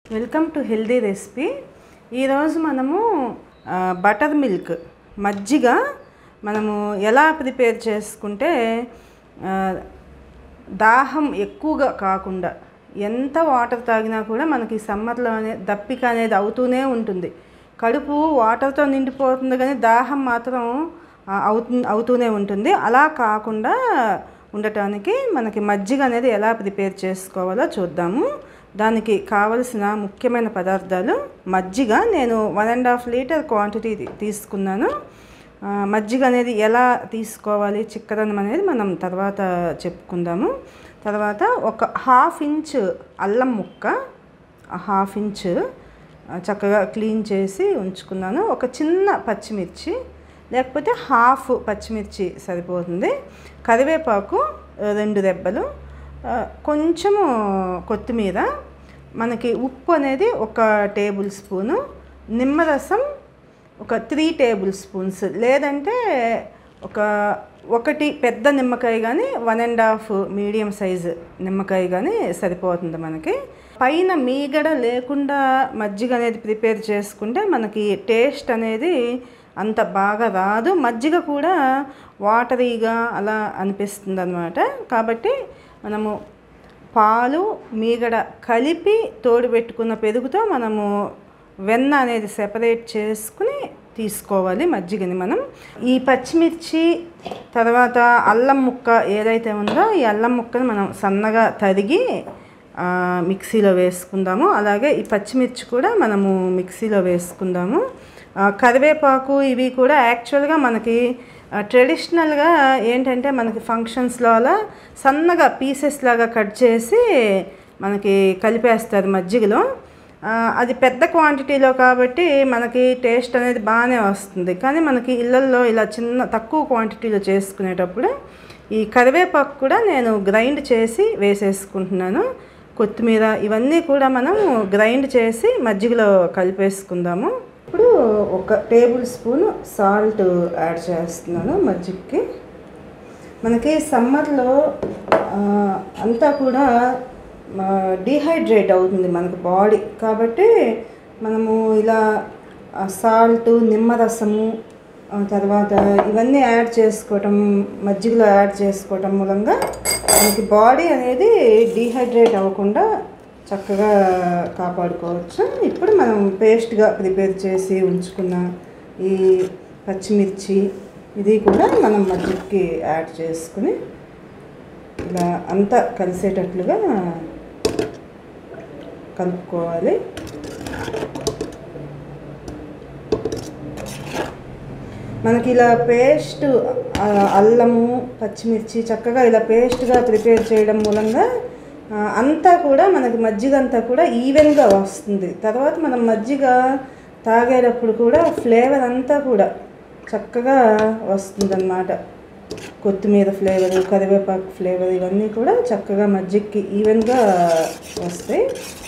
welcome to healthy recipe ఈరోజు మనము ఆ, బటర్ మిల్క్ మజ్జిగ మనము ఎలా ప్రిపేర్ చేసుకుంటే ఆ, దాహం ఎక్కువగా కాకుండా ఎంత వాటర్ తాగినా కూడా మనకి సమ్మర్లో అనే దప్పిక అనేది అవుతూనే ఉంటుంది కడుపు వాటర్తో నిండిపోతుంది కానీ దాహం మాత్రం ఆ, అవుతు అవుతూనే ఉంటుంది అలా కాకుండా ఉండటానికి మనకి మజ్జిగ అనేది ఎలా ప్రిపేర్ చేసుకోవాలో చూద్దాము దానికి కావలసిన ముఖ్యమైన పదార్థాలు మజ్జిగ నేను one and half litre quantity తీసుకున్నాను ఆ, మజ్జిగ అనేది ఎలా తీసుకోవాలి చిక్కదనం అనేది మనం తర్వాత చెప్పుకుందాము తర్వాత ఒక హాఫ్ ఇంచ్ అల్లం ముక్క హాఫ్ ఇంచ్ ఆ, చక్కగా క్లీన్ చేసి ఉంచుకున్నాను ఒక చిన్న పచ్చిమిర్చి లేకపోతే హాఫ్ పచ్చిమిర్చి సరిపోతుంది కరివేపాకు ఆ, రెండు రెబ్బలు ఆ, కొంచెము కొత్తిమీర మనకి ఉప్పు అనేది ఒక టేబుల్ స్పూను నిమ్మరసం ఒక త్రీ టేబుల్ స్పూన్స్ లేదంటే ఒక ఒకటి పెద్ద నిమ్మకాయ కానీ one and half medium size నిమ్మకాయ కానీ సరిపోతుంది మనకి పైన మీగడ లేకుండా మజ్జిగ అనేది ప్రిపేర్ చేసుకుంటే మనకి టేస్ట్ అనేది అంత బాగా రాదు మజ్జిగ కూడా వాటరీగా అలా అనిపిస్తుంది అనమాట కాబట్టి మనము పాలు మీగడ కలిపి తోడు పెట్టుకున్న పెరుగుతో మనము వెన్న అనేది సెపరేట్ చేసుకుని తీసుకోవాలి మజ్జిగని మనం ఈ పచ్చిమిర్చి తర్వాత అల్లం ముక్క ఏదైతే ఉందో ఈ అల్లం ముక్కని మనం సన్నగా తరిగి ఆ, మిక్సీలో వేసుకుందాము అలాగే ఈ పచ్చిమిర్చి కూడా మనము మిక్సీలో వేసుకుందాము ఆ, కరివేపాకు ఇవి కూడా యాక్చువల్గా మనకి ట్రెడిషనల్గా ఏంటంటే మనకి ఫంక్షన్స్లో అలా సన్నగా పీసెస్ లాగా కట్ చేసి మనకి కలిపేస్తారు మజ్జిగలో ఆ, అది పెద్ద క్వాంటిటీలో కాబట్టి మనకి టేస్ట్ అనేది బాగానే వస్తుంది కానీ మనకి ఇళ్ళల్లో ఇలా చిన్న తక్కువ క్వాంటిటీలో చేసుకునేటప్పుడు ఈ కరివేపాకు కూడా నేను గ్రైండ్ చేసి వేసేసుకుంటున్నాను కొత్తిమీర ఇవన్నీ కూడా మనం గ్రైండ్ చేసి మజ్జిగలో కలిపేసుకుందాము ఇప్పుడు ఒక టేబుల్ స్పూన్ సాల్ట్ యాడ్ చేస్తున్నాను మజ్జిగకి మనకి సమ్మర్లో ఆ, అంతా కూడా డీహైడ్రేట్ అవుతుంది మనకి బాడీ కాబట్టి మనము ఇలా సాల్ట్ నిమ్మరసము ఆ, తర్వాత ఇవన్నీ యాడ్ చేసుకోవటం మజ్జిగలో యాడ్ చేసుకోవటం మూలంగా మనకి బాడీ అనేది డీహైడ్రేట్ అవ్వకుండా చక్కగా కాపాడుకోవచ్చు ఇప్పుడు మనం పేస్ట్గా ప్రిపేర్ చేసి ఉంచుకున్న ఈ పచ్చిమిర్చి ఇది కూడా మనం మజ్జిగకి యాడ్ చేసుకుని ఇలా అంతా కలిసేటట్లుగా కలుపుకోవాలి మనకి ఇలా పేస్ట్ ఆ, అల్లము పచ్చిమిర్చి చక్కగా ఇలా పేస్ట్గా ప్రిపేర్ చేయడం మూలంగా ఆ, అంతా కూడా మనకి మజ్జిగ అంతా కూడా ఈవెన్గా వస్తుంది తర్వాత మనం మజ్జిగ తాగేటప్పుడు కూడా ఫ్లేవర్ అంతా కూడా చక్కగా వస్తుందన్నమాట కొత్తిమీర ఫ్లేవర్ కరివేపాకు ఫ్లేవర్ ఇవన్నీ కూడా చక్కగా మజ్జిగకి ఈవెన్గా వస్తాయి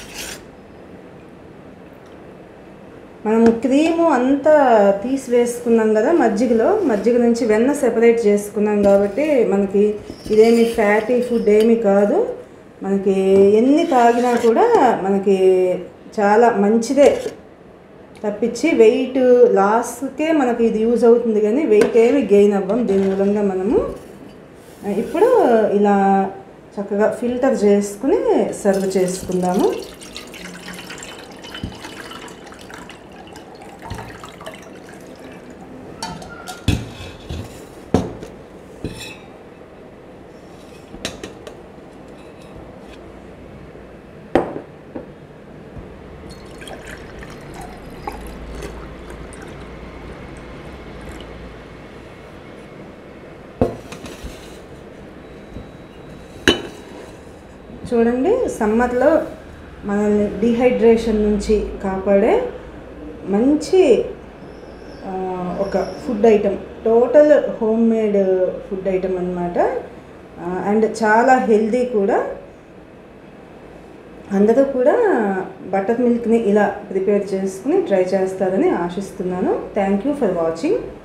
మనము క్రీము అంతా తీసి వేసుకున్నాం కదా మజ్జిగలో మజ్జిగ నుంచి వెన్న సెపరేట్ చేసుకున్నాం కాబట్టి మనకి ఇదేమి ఫ్యాటీ ఫుడ్ ఏమీ కాదు మనకి ఎన్ని తాగినా కూడా మనకి చాలా మంచిదే తప్పించి వెయిట్ లాస్కే మనకి ఇది యూజ్ అవుతుంది కానీ వెయిట్ ఏమి గెయిన్ అవ్వం దీని మూలంగా మనము ఇప్పుడు ఇలా చక్కగా ఫిల్టర్ చేసుకుని సర్వ్ చేసుకుందాము చూడండి సమ్మర్లో మనల్ని డిహైడ్రేషన్ నుంచి కాపాడే మంచి ఆ, ఒక food item total home made food item అనమాట అండ్ చాలా హెల్దీ కూడా అందరూ కూడా బటర్ మిల్క్ని ఇలా ప్రిపేర్ చేసుకుని ట్రై చేస్తారని ఆశిస్తున్నాను థ్యాంక్ యూ ఫర్ వాచింగ్